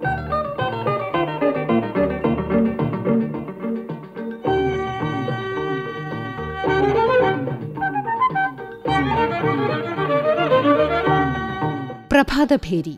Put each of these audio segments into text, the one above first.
പ്രഭാതഭേരി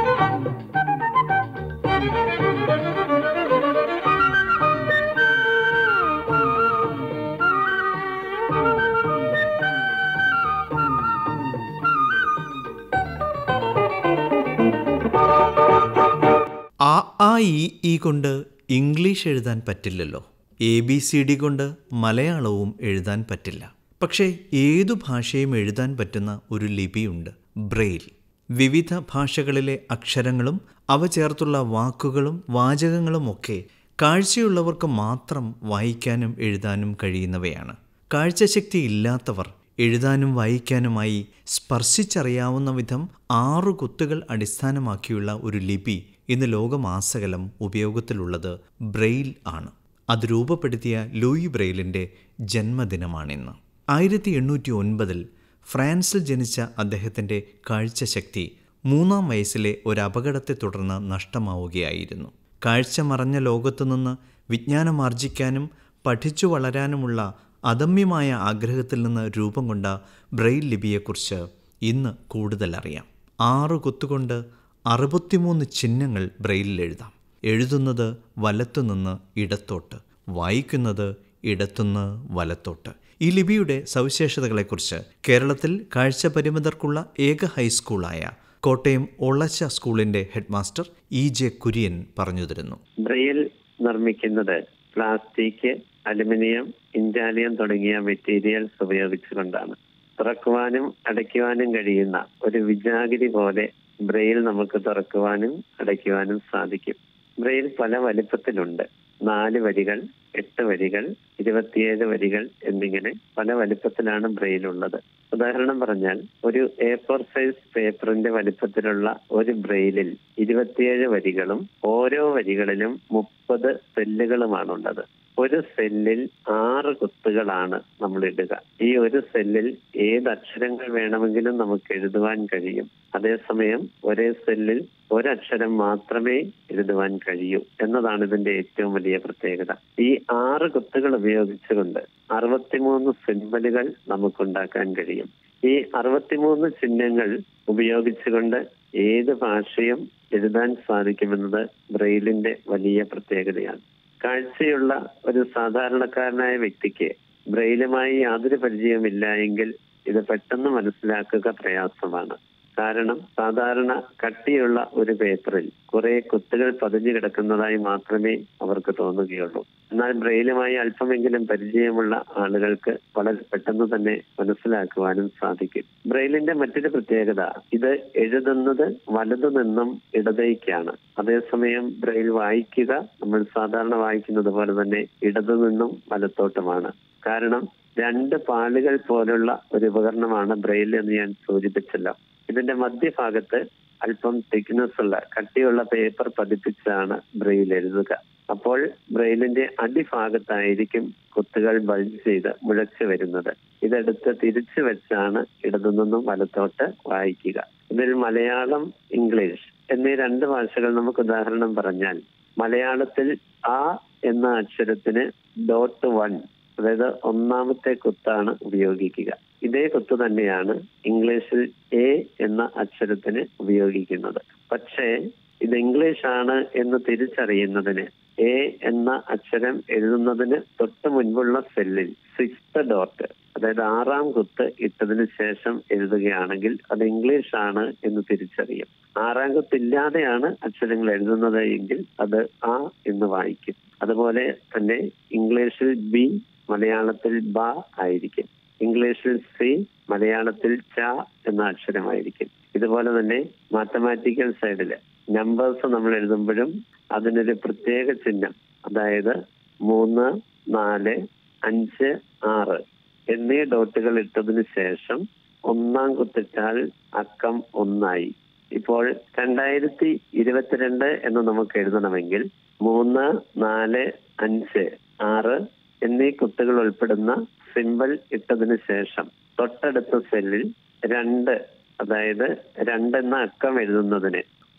ആ ആ ഇ ഈ കൊണ്ട് ഇംഗ്ലീഷ് എഴുതാൻ പറ്റില്ലല്ലോ എ ബി സി ഡി കൊണ്ട് മലയാളവും എഴുതാൻ പറ്റില്ല പക്ഷേ ഏതു ഭാഷയും എഴുതാൻ പറ്റുന്ന ഒരു ലിപിയുണ്ട് ബ്രെയിൽ വിവിധ ഭാഷകളിലെ അക്ഷരങ്ങളും അവ ചേർത്തുള്ള വാക്കുകളും വാചകങ്ങളും ഒക്കെ കാഴ്ചയുള്ളവർക്ക് മാത്രം വായിക്കാനും എഴുതാനും കഴിയുന്നവയാണ് കാഴ്ചശക്തി ഇല്ലാത്തവർ എഴുതാനും വായിക്കാനുമായി സ്പർശിച്ചറിയാവുന്ന വിധം ആറു കുത്തുകൾ അടിസ്ഥാനമാക്കിയുള്ള ഒരു ലിപി ഇന്ന് ലോകമാസകലം ഉപയോഗത്തിലുള്ളത് ബ്രെയിൽ ആണ് അത് രൂപപ്പെടുത്തിയ ലൂയി ബ്രെയിലിൻ്റെ ജന്മദിനമാണിന്ന് ആയിരത്തി എണ്ണൂറ്റി ഒൻപതിൽ ഫ്രാൻസിൽ ജനിച്ച അദ്ദേഹത്തിൻ്റെ കാഴ്ചശക്തി മൂന്നാം വയസ്സിലെ ഒരു അപകടത്തെ തുടർന്ന് നഷ്ടമാവുകയായിരുന്നു കാഴ്ച മറഞ്ഞ ലോകത്തുനിന്ന് വിജ്ഞാനമാർജിക്കാനും പഠിച്ചു വളരാനുമുള്ള അദമ്യമായ ആഗ്രഹത്തിൽ നിന്ന് രൂപം കൊണ്ട ബ്രെയിൽ ലിപിയെക്കുറിച്ച് ഇന്ന് കൂടുതൽ അറിയാം ആറ് കുത്തുകൊണ്ട് അറുപത്തിമൂന്ന് ചിഹ്നങ്ങൾ ബ്രെയിലിൽ എഴുതാം എഴുതുന്നത് വലത്തുനിന്ന് ഇടത്തോട്ട് വായിക്കുന്നത് ഇടത്തുനിന്ന് വലത്തോട്ട് ഈ ലിപിയുടെ സവിശേഷതകളെക്കുറിച്ച് കേരളത്തിൽ കാഴ്ച പരിമിതർക്കുള്ള ഏക ഹൈസ്കൂളായ കോട്ടയം ഒളച്ച സ്കൂളിന്റെ ഹെഡ്മാസ്റ്റർ ഇ ജെ കുര്യൻ പറഞ്ഞു തരുന്നു ബ്രെയിൽ നിർമ്മിക്കുന്നത് പ്ലാസ്റ്റിക് അലുമിനിയം ഇൻജാലിയം തുടങ്ങിയ മെറ്റീരിയൽസ് ഉപയോഗിച്ചുകൊണ്ടാണ് തുറക്കുവാനും അടയ്ക്കുവാനും കഴിയുന്ന ഒരു വിജാഗിരി പോലെ ബ്രെയിൽ നമുക്ക് തുറക്കുവാനും അടയ്ക്കുവാനും സാധിക്കും ബ്രെയിൽ പല വലിപ്പത്തിലുണ്ട് നാല് വരികൾ എട്ട് വരികൾ ഇരുപത്തിയേഴ് വരികൾ എന്നിങ്ങനെ പല വലിപ്പത്തിലാണ് ബ്രെയിൽ ഉള്ളത് ഉദാഹരണം പറഞ്ഞാൽ ഒരു എ ഫോർ സൈസ് പേപ്പറിന്റെ വലിപ്പത്തിലുള്ള ഒരു ബ്രെയിലിൽ ഇരുപത്തിയേഴ് വരികളും ഓരോ വരികളിലും മുപ്പത് സെല്ലുകളുമാണുള്ളത് ഒരു സെല്ലിൽ ആറ് കുത്തുകളാണ് നമ്മൾ ഇടുക ഈ ഒരു സെല്ലിൽ ഏത് അക്ഷരങ്ങൾ വേണമെങ്കിലും നമുക്ക് എഴുതുവാൻ കഴിയും അതേസമയം ഒരേ സെല്ലിൽ ഒരക്ഷരം മാത്രമേ എഴുതുവാൻ കഴിയൂ എന്നതാണ് ഇതിന്റെ ഏറ്റവും വലിയ പ്രത്യേകത ഈ ആറ് കുത്തുകൾ ഉപയോഗിച്ചുകൊണ്ട് അറുപത്തിമൂന്ന് സിമ്പലുകൾ നമുക്കുണ്ടാക്കാൻ കഴിയും ഈ അറുപത്തിമൂന്ന് ചിഹ്നങ്ങൾ ഉപയോഗിച്ചുകൊണ്ട് ഏത് ഭാഷയും എഴുതാൻ സാധിക്കുമെന്നത് ബ്രെയിലിന്റെ വലിയ പ്രത്യേകതയാണ് കാഴ്ചയുള്ള ഒരു സാധാരണക്കാരനായ വ്യക്തിക്ക് ബ്രെയിലുമായി യാതൊരു പരിചയമില്ല എങ്കിൽ ഇത് പെട്ടെന്ന് മനസ്സിലാക്കുക പ്രയാസമാണ് കാരണം സാധാരണ കട്ടിയുള്ള ഒരു പേപ്പറിൽ കുറെ കുത്തുകൾ പതിഞ്ഞു കിടക്കുന്നതായി മാത്രമേ അവർക്ക് തോന്നുകയുള്ളൂ എന്നാൽ ബ്രെയിലുമായി അല്പമെങ്കിലും പരിചയമുള്ള ആളുകൾക്ക് വളരെ പെട്ടെന്ന് തന്നെ മനസ്സിലാക്കുവാനും സാധിക്കും ബ്രെയിലിന്റെ മറ്റൊരു പ്രത്യേകത ഇത് എഴുതുന്നത് വലതു നിന്നും ഇടതേക്കാണ് അതേസമയം ബ്രെയിൽ വായിക്കുക നമ്മൾ സാധാരണ വായിക്കുന്നത് പോലെ തന്നെ ഇടതു നിന്നും വലത്തോട്ടുമാണ് കാരണം രണ്ട് പാലുകൾ പോലുള്ള ഒരു ഉപകരണമാണ് ബ്രെയിൽ എന്ന് ഞാൻ സൂചിപ്പിച്ചല്ലോ ഇതിന്റെ മധ്യഭാഗത്ത് അല്പം തിക്നെസ് ഉള്ള കട്ടിയുള്ള പേപ്പർ പതിപ്പിച്ചാണ് ബ്രെയിൽ എഴുതുക അപ്പോൾ ബ്രെയിലിന്റെ അടിഭാഗത്തായിരിക്കും കുത്തുകൾ ബൾജ് ചെയ്ത് മുഴച്ചു വരുന്നത് ഇതെടുത്ത് തിരിച്ചു വെച്ചാണ് ഇടതുനിന്നും വലത്തോട്ട് വായിക്കുക ഇതിൽ മലയാളം ഇംഗ്ലീഷ് എന്നീ രണ്ട് ഭാഷകൾ നമുക്ക് ഉദാഹരണം പറഞ്ഞാൽ മലയാളത്തിൽ ആ എന്ന അക്ഷരത്തിന് ഡോട്ട് വൺ അതായത് ഒന്നാമത്തെ കുത്താണ് ഉപയോഗിക്കുക ഇതേ കുത്ത് തന്നെയാണ് ഇംഗ്ലീഷിൽ എ എന്ന അക്ഷരത്തിന് ഉപയോഗിക്കുന്നത് പക്ഷേ ഇത് ഇംഗ്ലീഷ് ആണ് എന്ന് തിരിച്ചറിയുന്നതിന് എ എന്ന അക്ഷരം എഴുതുന്നതിന് തൊട്ട് മുൻപുള്ള സെല്ലിൽ സിക്സ്ത് ഡോട്ട് അതായത് ആറാം കുത്ത് ഇട്ടതിന് ശേഷം എഴുതുകയാണെങ്കിൽ അത് ഇംഗ്ലീഷ് ആണ് എന്ന് തിരിച്ചറിയും ആറാം കുത്ത് ഇല്ലാതെയാണ് അക്ഷരങ്ങൾ എഴുതുന്നത് എങ്കിൽ അത് ആ എന്ന് വായിക്കും അതുപോലെ തന്നെ ഇംഗ്ലീഷിൽ ബി മലയാളത്തിൽ ബ ആയിരിക്കും ഇംഗ്ലീഷിൽ സി മലയാളത്തിൽ ച എന്ന അക്ഷരമായിരിക്കും ഇതുപോലെ തന്നെ മാത്തമാറ്റിക്കൽ സൈഡില് നമ്പേഴ്സ് നമ്മൾ എഴുതുമ്പോഴും അതിനൊരു പ്രത്യേക ചിഹ്നം അതായത് മൂന്ന് നാല് അഞ്ച് ആറ് എന്നീ ഡോട്ടുകൾ ഇട്ടതിന് ശേഷം ഒന്നാം കുത്തിട്ടാൽ അക്കം ഒന്നായി ഇപ്പോൾ രണ്ടായിരത്തി ഇരുപത്തിരണ്ട് എന്ന് നമുക്ക് എഴുതണമെങ്കിൽ മൂന്ന് നാല് അഞ്ച് ആറ് എന്നീ കുത്തുകൾ ഉൾപ്പെടുന്ന സിമ്പിൾ ഇട്ടതിന് ശേഷം തൊട്ടടുത്ത സെല്ലിൽ രണ്ട് അതായത് രണ്ടെന്ന അക്കം എഴുതുന്നതിന്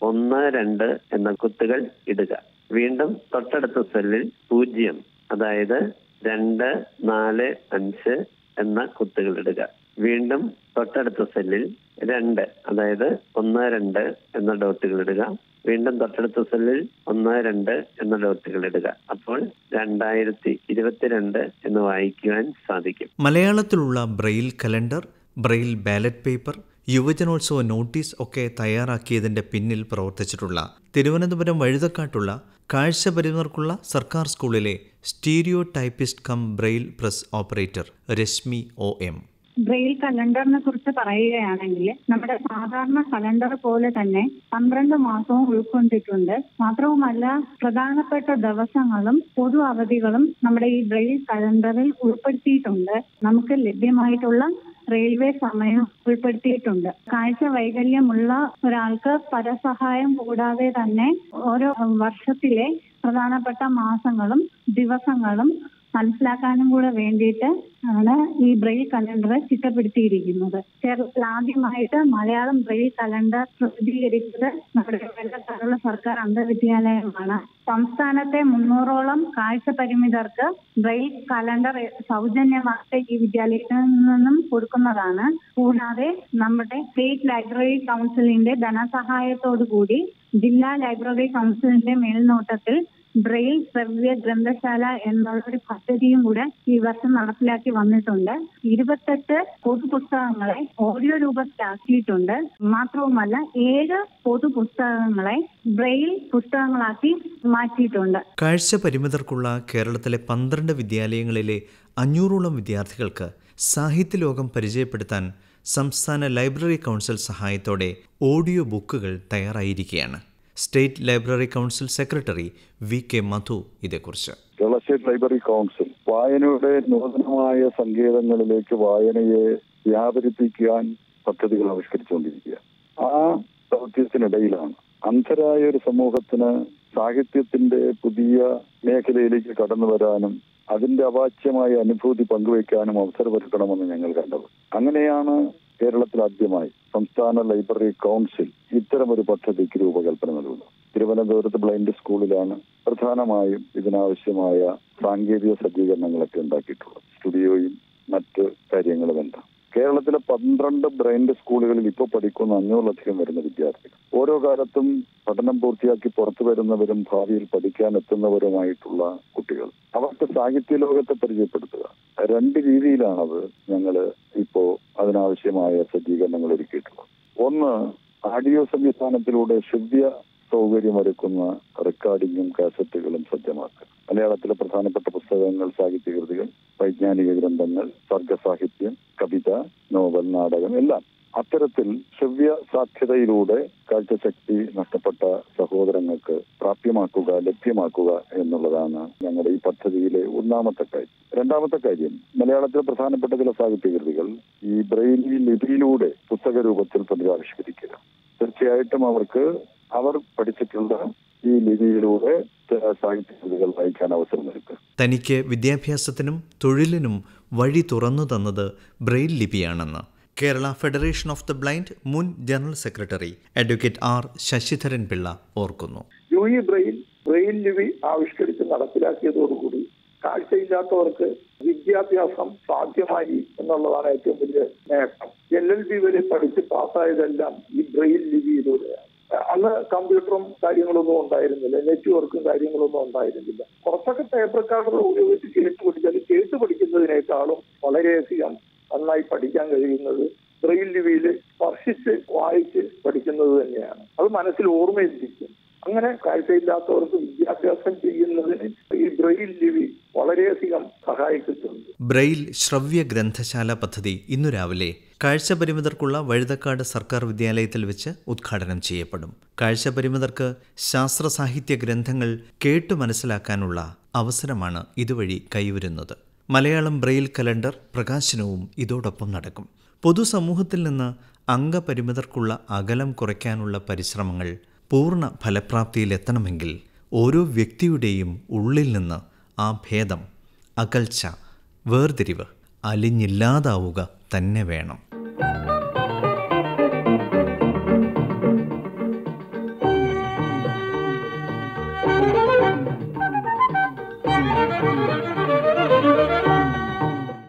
ഒന്ന് രണ്ട് എന്ന കുത്തുകൾ ഇടുക വീണ്ടും തൊട്ടടുത്ത സെല്ലിൽ പൂജ്യം അതായത് രണ്ട് നാല് അഞ്ച് എന്ന കുത്തുകൾ ഇടുക വീണ്ടും തൊട്ടടുത്ത സെല്ലിൽ രണ്ട് അതായത് ഒന്ന് രണ്ട് എന്ന ഡോട്ടുകൾ ഇടുക വീണ്ടും തൊട്ടടുത്ത സെല്ലിൽ ഒന്ന് രണ്ട് എന്ന ഡോട്ടുകൾ ഇടുക അപ്പോൾ രണ്ടായിരത്തി ഇരുപത്തിരണ്ട് എന്ന് വായിക്കുവാൻ സാധിക്കും മലയാളത്തിലുള്ള Braille calendar Braille ballot paper യുവജനോത്സവ നോട്ടീസ് ഒക്കെ തയ്യാറാക്കിയതിന്റെ പിന്നിൽ പ്രവർത്തിച്ചിട്ടുള്ള തിരുവനന്തപുരം വഴുതക്കാട്ടുള്ള കാഴ്ചപരിമിതർക്കുള്ള സർക്കാർ സ്കൂളിലെ stereo typist cum Braille press operator Rashmi O M Braille കലണ്ടറിനെ കുറിച്ച് പറയുകയാണെങ്കിൽ നമ്മുടെ സാധാരണ കലണ്ടർ പോലെ തന്നെ പന്ത്രണ്ട് മാസവും ഉൾക്കൊണ്ടിട്ടുണ്ട് മാത്രവുമല്ല പ്രധാനപ്പെട്ട ദിവസങ്ങളും പൊതു അവധികളും നമ്മുടെ ഈ ബ്രെയിൽ കലണ്ടറിൽ ഉൾപ്പെടുത്തിയിട്ടുണ്ട് നമുക്ക് ലഭ്യമായിട്ടുള്ള റെയിൽവേ സമയം ഉൾപ്പെടുത്തിയിട്ടുണ്ട് കാഴ്ച വൈകല്യമുള്ള ഒരാൾക്ക് പരസഹായം കൂടാതെ തന്നെ ഓരോ വർഷത്തിലെ പ്രധാനപ്പെട്ട മാസങ്ങളും ദിവസങ്ങളും മനസ്സിലാക്കാനും കൂടെ വേണ്ടിയിട്ട് ആണ് ഈ ബ്രെയിൽ കലണ്ടർ ചിട്ടപ്പെടുത്തിയിരിക്കുന്നത് കേരളത്തിൽ ആദ്യമായിട്ട് മലയാളം ബ്രെയിൽ കലണ്ടർ പ്രസിദ്ധീകരിച്ചത് നമ്മുടെ കേരളത്തിലുള്ള സർക്കാർ അന്ധവിദ്യാലയമാണ് സംസ്ഥാനത്തെ മുന്നൂറോളം കാഴ്ച പരിമിതർക്ക് ബ്രെയിൽ കലണ്ടർ സൗജന്യമായിട്ട് ഈ വിദ്യാലയത്തിൽ നിന്നും കൊടുക്കുന്നതാണ് കൂടാതെ നമ്മുടെ സ്റ്റേറ്റ് ലൈബ്രറി കൗൺസിലിന്റെ ധനസഹായത്തോടു കൂടി ജില്ലാ ലൈബ്രറി കൗൺസിലിന്റെ മേൽനോട്ടത്തിൽ ബ്രെയിൽ ശ്രവ്യ ഗ്രന്ഥശാല എന്നുള്ള ഒരു പദ്ധതിയും കൂടെ ഈ വർഷം നടപ്പിലാക്കി വന്നിട്ടുണ്ട് ഇരുപത്തെട്ട് പൊതുപുസ്തകങ്ങളെ ഓഡിയോ രൂപത്തിലാക്കിയിട്ടുണ്ട് മാത്രവുമല്ല ഏഴ് പൊതുപുസ്തകങ്ങളെ ബ്രെയിൽ പുസ്തകങ്ങളാക്കി മാറ്റിയിട്ടുണ്ട് കാഴ്ച പരിമിതർക്കുള്ള കേരളത്തിലെ പന്ത്രണ്ട് വിദ്യാലയങ്ങളിലെ അഞ്ഞൂറോളം വിദ്യാർത്ഥികൾക്ക് സാഹിത്യലോകം പരിചയപ്പെടുത്താൻ സംസ്ഥാന ലൈബ്രറി കൗൺസിൽ സഹായത്തോടെ ഓഡിയോ ബുക്കുകൾ തയ്യാറായിരിക്കുകയാണ് state library council secretary V K Madhu ഇതേക്കുറിച്ച് കേരള സ്റ്റേറ്റ് ലൈബ്രറി കൗൺസിൽ വായനയുടെ നൂതനമായ സങ്കേതങ്ങളിലേക്ക് വായനയെ വ്യാപരിപ്പിക്കാൻ പദ്ധതികൾ ആവിഷ്കരിച്ചുകൊണ്ടിരിക്കുക ആ ദൗത്യത്തിനിടയിലാണ് അന്ധരായ ഒരു സമൂഹത്തിന് സാഹിത്യത്തിന്റെ പുതിയ മേഖലയിലേക്ക് കടന്നു വരാനും അതിന്റെ അവാച്യമായ അനുഭൂതി പങ്കുവയ്ക്കാനും അവസരമൊരുക്കണമെന്ന് ഞങ്ങൾ കണ്ടത് അങ്ങനെയാണ് കേരളത്തിൽ ആദ്യമായി സംസ്ഥാന ലൈബ്രറി കൗൺസിൽ ഇത്തരമൊരു പദ്ധതിക്ക് രൂപകൽപ്പന നൽകുന്നത് തിരുവനന്തപുരത്ത് ബ്ലൈൻഡ് സ്കൂളിലാണ് പ്രധാനമായും ഇതിനാവശ്യമായ സാങ്കേതിക സജ്ജീകരണങ്ങളൊക്കെ ഉണ്ടാക്കിയിട്ടുള്ളത് സ്റ്റുഡിയോയും മറ്റ് കാര്യങ്ങളുമെല്ലാം കേരളത്തിലെ പന്ത്രണ്ട് ബ്രൈൻഡ് സ്കൂളുകളിൽ ഇപ്പോൾ പഠിക്കുന്ന അഞ്ഞൂറിലധികം വരുന്ന വിദ്യാർത്ഥികൾ ഓരോ കാലത്തും പഠനം പൂർത്തിയാക്കി പുറത്തു വരുന്നവരും ഭാവിയിൽ പഠിക്കാൻ എത്തുന്നവരുമായിട്ടുള്ള കുട്ടികൾ അവർക്ക് സാഹിത്യ ലോകത്തെ പരിചയപ്പെടുത്തുക രണ്ട് രീതിയിലാണത് ഞങ്ങൾ ഇപ്പോ അതിനാവശ്യമായ സജ്ജീകരണങ്ങൾ ഒരുക്കിയിട്ടുള്ളത് ഒന്ന് ആഡിയോ സംവിധാനത്തിലൂടെ ശ്രവ്യ സൗകര്യമൊരുക്കുന്ന റെക്കോർഡിങ്ങും കാസറ്റുകളും സജ്ജമാക്കുക മലയാളത്തിലെ പ്രധാനപ്പെട്ട പുസ്തകങ്ങൾ സാഹിത്യകൃതികൾ വൈജ്ഞാനിക ഗ്രന്ഥങ്ങൾ സർഗസാഹിത്യം കവിത നോവൽ നാടകം എല്ലാം അത്തരത്തിൽ ശ്രവ്യ സാധ്യതയിലൂടെ കാഴ്ചശക്തി നഷ്ടപ്പെട്ട സഹോദരങ്ങൾക്ക് പ്രാപ്യമാക്കുക ലഭ്യമാക്കുക എന്നുള്ളതാണ് ഞങ്ങളുടെ ഈ പദ്ധതിയിലെ ഒന്നാമത്തെ കാര്യം രണ്ടാമത്തെ കാര്യം മലയാളത്തിലെ പ്രധാനപ്പെട്ട ചില സാഹിത്യകൃതികൾ ഈ ബ്രെയിലി ലിപിയിലൂടെ പുസ്തക രൂപത്തിൽ പുനരാവിഷ്കരിക്കുക തീർച്ചയായിട്ടും അവർക്ക് അവർ പഠിച്ചിട്ടുള്ള ഈ ലിപിയിലൂടെ സാഹിത്യകൃതികൾ വായിക്കാൻ അവസരം നൽകുക തനിക്ക് വിദ്യാഭ്യാസത്തിനും തൊഴിലിനും വഴി തുറന്നു തന്നത് ബ്രെയിൽ ലിപിയാണെന്ന് Kerala federation of the blind മുൻ general secretary advocate R Sasidharan Pillai ഓർക്കുന്നു യു ഇ ബ്രെയിൽ ബ്രെയിൽ ലിപി ആവിഷ്കരിച്ച് നടപ്പിലാക്കിയതോടുകൂടി കാഴ്ചയില്ലാത്തവർക്ക് വിദ്യാഭ്യാസം സാധ്യമായി എന്നുള്ളതാണ് ഏറ്റവും വലിയ നേട്ടം എൽ എൽ ബി വരെ പഠിച്ച് പാസ്സായതെല്ലാം ഈ ബ്രെയിൽ ലിപിയിലൂടെയാണ് അന്ന് കമ്പ്യൂട്ടറും കാര്യങ്ങളൊന്നും ഉണ്ടായിരുന്നില്ല നെറ്റ്വർക്കും കാര്യങ്ങളൊന്നും ഉണ്ടായിരുന്നില്ല കുറച്ചൊക്കെ ടേപ്പ് റെക്കോർഡർ ഉപയോഗിച്ച് കേട്ട് പഠിച്ചാൽ കേട്ട് പഠിക്കുന്നതിനേക്കാളും വളരെയധികം നന്നായി പഠിക്കാൻ കഴിയുന്നത് ബ്രെയിൽ ലിപിയിൽ സ്പർശിച്ച് വായിച്ച് പഠിക്കുന്നത് തന്നെയാണ് അത് മനസ്സിൽ ഓർമ്മയിലിരിക്കും അങ്ങനെ കാഴ്ചയില്ലാത്തവർക്ക് വിദ്യാഭ്യാസം ചെയ്യുന്നതിന് ഈ ബ്രെയിൽ ലിപി വളരെയധികം സഹായിച്ചിട്ടുണ്ട് ബ്രെയിൽ ശ്രവ്യ ഗ്രന്ഥശാല പദ്ധതി ഇന്നു രാവിലെ കാഴ്ചപരിമിതർക്കുള്ള വഴുതക്കാട് സർക്കാർ വിദ്യാലയത്തിൽ വെച്ച് ഉദ്ഘാടനം ചെയ്യപ്പെടും കാഴ്ചപരിമിതർക്ക് ശാസ്ത്ര സാഹിത്യ ഗ്രന്ഥങ്ങൾ കേട്ടു മനസ്സിലാക്കാനുള്ള അവസരമാണ് ഇതുവഴി കൈവരുന്നത് മലയാളം ബ്രെയിൽ കലണ്ടർ പ്രകാശനവും ഇതോടൊപ്പം നടക്കും പൊതുസമൂഹത്തിൽ നിന്ന് അംഗപരിമിതർക്കുള്ള അകലം കുറയ്ക്കാനുള്ള പരിശ്രമങ്ങൾ പൂർണ്ണ ഫലപ്രാപ്തിയിലെത്തണമെങ്കിൽ ഓരോ വ്യക്തിയുടെയും ഉള്ളിൽ നിന്ന് ആ ഭേദം അകൽച്ച വേർതിരിവ് അലിഞ്ഞില്ലാതാവുക തന്നെ വേണം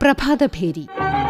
പ്രഭാതഭേരി